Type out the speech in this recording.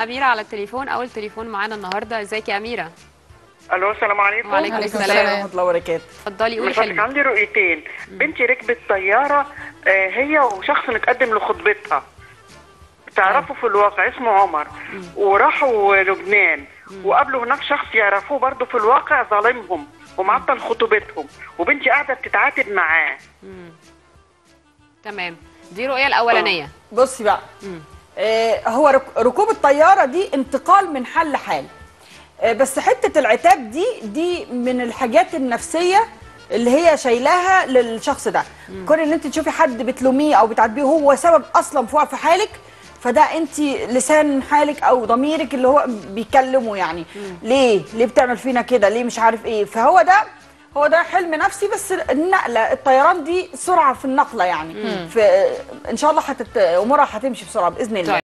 اميره على التليفون اول تليفون معانا النهارده ازيك يا اميره الو السلام عليكم وعليكم عليكم السلام. السلام ورحمه الله وبركاته اتفضلي قولي من فضلك حلمك عندي رؤيتين بنتي ركبت طياره آه، هي وشخص متقدم لخطبتها تعرفوا في الواقع اسمه عمر وراحوا لبنان وقابلوا هناك شخص يعرفوه برضه في الواقع ظالمهم ومعطل خطوبتهم وبنتي قاعده بتتعاتب معاه تمام دي الرؤيه الاولانيه بصي بقى آه هو رك- ركوب الطياره دي انتقال من حال لحال آه بس حته العتاب دي دي من الحاجات النفسيه اللي هي شايلاها للشخص ده كون ان انت تشوفي حد بتلوميه او بتعاتبيه هو سبب اصلا في وقف حالك فده انت لسان حالك او ضميرك اللي هو بيكلمه يعني ليه ليه بتعمل فينا كده ليه مش عارف ايه فهو ده هو ده حلم نفسي بس النقله الطيران دي سرعه في النقله يعني في ان شاء الله هتت... امورها هتمشي بسرعه باذن الله طيب.